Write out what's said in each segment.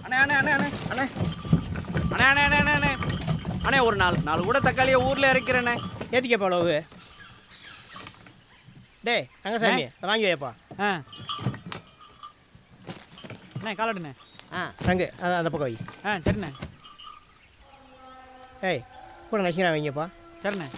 அண்ணே அண்ணே அண்ணே அண்ணே அண்ணே அண்ணே அண்ணே அண்ணே அண்ணே அண்ணே அண்ணே ஒரு நாலு நாலு கூட தக்காளியை ஊரில் இறக்கிறேண்ணே ஏற்றிக்கப்பா அளவு டேய் ரங்கசாமி அதை வாங்கி வைப்பா ஆ அண்ணே காலாடுண்ணே ஆ ரங்கு அதை அந்த பக்கம் வை ஆ சரிண்ணே ஏய் கூட நசிக்கிறா வைங்கப்பா சரிண்ணே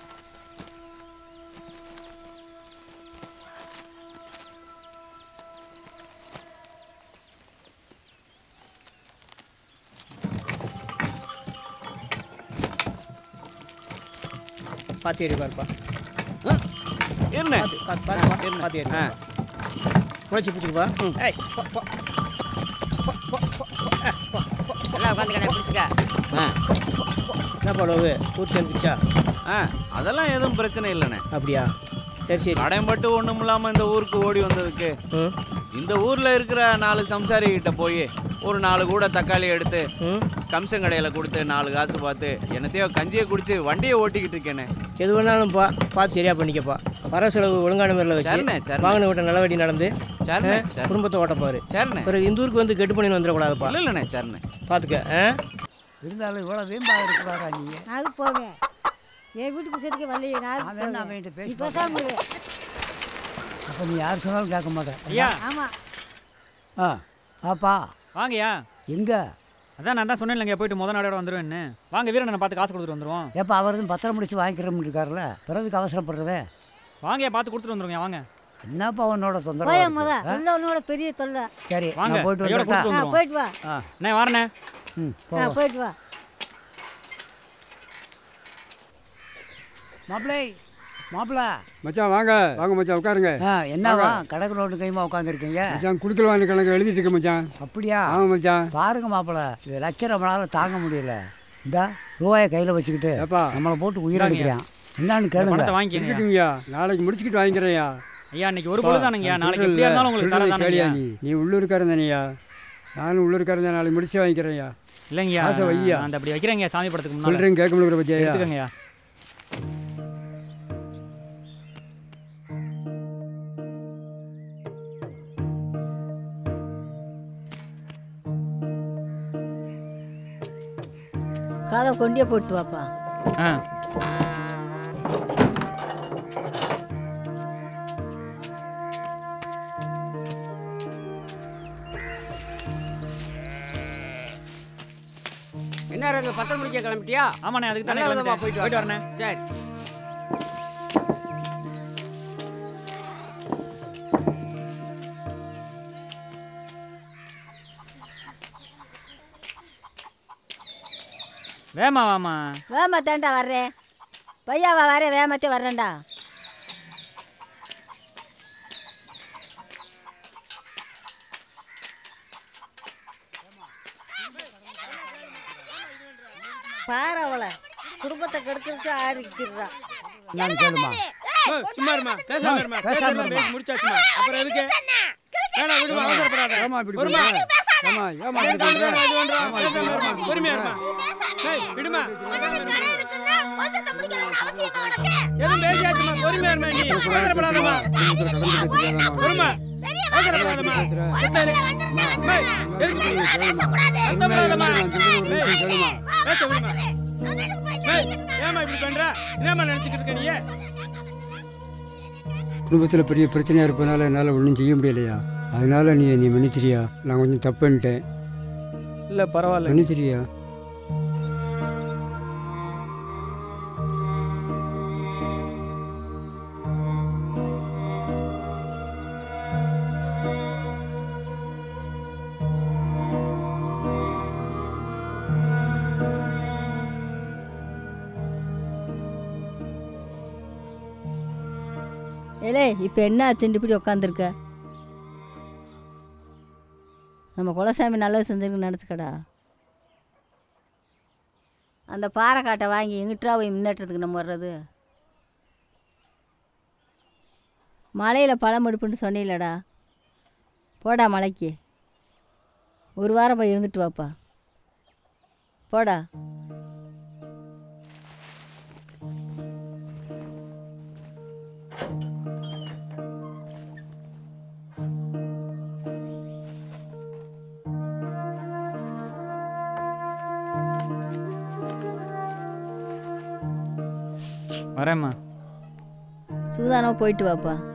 பார்த்து ஏறி பாருப்பா இருண்ணே பார்த்து பார்த்து பார்த்து பார்த்து ஏறி ஆ முளைச்சி பிடிச்சிக்கப்பா ஏய் போ, போ. போ, போ, போ, போ. ஆ, போ, போ. எல்லாம் உட்காந்துக்கடா பிடிச்சிக்க ஆ என்னப்பா அளவு ஊர் சேர்ந்துச்சா ஆ அதெல்லாம் எதுவும் பிரச்சனை இல்லைண்ணே அப்படியா சரி சரி கடையம்பட்டு ஒன்றும் இல்லாமல் இந்த ஊருக்கு ஓடி வந்ததுக்கு ம் இந்த ஊரில் இருக்கிற நாலு சம்சாரி கிட்ட போய் ஒரு நாலு கூட தக்காளி எடுத்து ம் கம்சன் கடையில் கொடுத்து நாலு காசு பார்த்து என்னத்தையோ கஞ்சியை குடிச்சு வண்டியை ஓட்டிக்கிட்டு இருக்கேனே எது வேணாலும் பா பார்த்து சரியா பண்ணிக்கப்பா வர செலவு ஒழுங்கான முறையில் சரிண்ணே, வச்சு சரிண்ணே. வாங்கின விட்ட நல்லபடி நடந்து சரிண்ணே ஆ, சரி குடும்பத்தை ஓட்ட பாரு சரிண்ணே பிறகு இந்த ஊருக்கு வந்து கெட்டு பண்ணி வந்துடக்கூடாதுப்பா இல்லை இல்லைண்ணே சரிண்ணே பார்த்துக்க ஆ இருந்தாலும் இவ்வளோ வீம்பாக இருக்கிறாரா நீ அது போவேன் என் வீட்டுக்கு சரிக்க வரலையே நான் அவன் என்ன அவன்கிட்ட பேசி நீ பேசாம இரு. அப்போ நீ யார் சொன்னாலும் கேட்க மாட்டேன் ஐயா ஆமா ஆ ஆப்பா வாங்கய்யா எங்கே அதான் நான் தான் சொன்னேன்லங்க போயிட்டு முத நாளோட வந்துருவேன்னு வாங்க வீரனை பார்த்து காசு கொடுத்துட்டு வந்துருவோம் ஏப்பா அவர் தான் பத்திரம் முடிச்சு வாங்கிக்கிறோம்னு இருக்காருல்ல பிறகுக்கு அவசரப்படுறதே வாங்கய்யா பார்த்து கொடுத்துட்டு வந்துருங்க வாங்க என்னப்பா உன்னோட போய தொந்தரவு முத இருக்கு? ஆ? உள்ள உன்னோட பெரிய தொல்லை சரி வாங்க நான் போயிட்டு கையோட வந்துட்டா கொடுத்துட்டு ஆ வந்துருவோம் போயிட்டு வா ஆ அண்ணே வரண்ணே ம் போ ஆ போயிட்டு வா மாப்பிளை மாப்பிள மச்சான் வாங்க வாங்க மச்சான் உட்காருங்க ஆ என்னவா கடகு நோட்டு கைமா உட்காந்துருக்கீங்க மச்சான் குடுக்கல் வாங்க கணக்கு எழுதிட்டு இருக்க மச்சான் அப்படியா ஆமா மச்சான் பாருங்க மாப்பிள இது லட்சம் நம்மளால தாங்க முடியல இந்தா ரூபாயை கையில் வச்சுக்கிட்டு ஏப்பா நம்மளை போட்டு உயிர் இந்தாங்க. அடிக்கிறான் என்னன்னு இந்த கேளுங்க பணத்தை வாங்கிக்கங்க இருக்கட்டுங்கய்யா நாளைக்கு முடிச்சுக்கிட்டு வாங்கிக்கிறேன்யா ஐயா இன்னைக்கு ஒரு பொழுதானுங்கய்யா நாளைக்கு எப்படியா இருந்தாலும் உங்களுக்கு சொல்றதை கேளியா தரதானுங்கய்யா நீ நீ உள்ளூர்காரன் தானேயா நானும் உள்ளூர்காரன் தான் நாளைக்கு முடிச்சு வாங்கிக்கிறேன்யா இல்லைங்கய்யா ஆசை வையா. நான் அந்த அப்படி வைக்கிறேங்க சாமி படத்துக்கு முன்னாடி சொல்றேன் கேட்க முடியுற பத்தியா எடுத்துக்கங்கய்யா காலை கொண்டே போட்டு வாப்பா ஆ என்ன இருக்கு பத்திரம் முடிக்க கிளம்பிட்டியா ஆமாண்ணே அதுக்கு தானே நல்ல விதமா வந்துட்டேன். போயிட்டு போயிட்டு வரேன் வரேண்ணே சரி வேமா வாமா வேமா தாண்டா வர்றேன் பையாவா வரேன் வேமத்தே வர்றேன்டா பாரு அவளை குடும்பத்தை கெடுக்கிறதுக்கு ஆடிக்கிறா என்னன்னு கேளுமா சும்மா இருமா பேசாம இருமா பேசாம இருமா பேசி முடிச்சாச்சுமா அப்புறம் எதுக்கு வேணாம் விடுமா அவசரப்படாத ஏமா இப்படி பொறுமா. பண்ற? ஏமா ஏமா இப்படி இது பண்ற? வேண்டாம், இது வேண்டாம், பேசாம இருமா பொறுமையா இருமா ஏய் விடுமா எதுவும் பேசியாச்சுமா பொறுமையா இருமா நீ அவசரப்படாதம்மா பொறுமா அவசரப்படாதம்மா எத்தனை- ஏய், எதுக்கு வருத்தப்படாதம்மா. ஏய், பேச விடுமா ஏய், ஏம்மா இப்படி பண்ற என்னம்மா நினைச்சுக்கிட்டு இருக்க நீ குடும்பத்தில் பெரிய பிரச்சனையாக இருப்பதனால என்னால் ஒன்றும் செய்ய முடியலையா அதனால நீ நீ மன்னிச்சிரியா நான் கொஞ்சம் தப்புன்ட்டேன் இல்ல பரவாயில்ல மன்னிச்சிரியா ஏலே இப்போ என்ன ஆச்சுன்னு இப்படி உட்காந்துருக்க நம்ம குலசாமி நல்லது செஞ்சிருக்கு நினச்சிக்கடா அந்த பாறை காட்டை வாங்கி எங்கிட்டா போய் முன்னேற்றத்துக்கு நம்ம வர்றது மலையில் பழம் எடுப்புன்னு சொன்னீங்களடா போடா மலைக்கு ஒரு வாரம் போய் இருந்துட்டு வாப்பா போடா வரேம்மா சூதானமாக போயிட்டு வாப்பா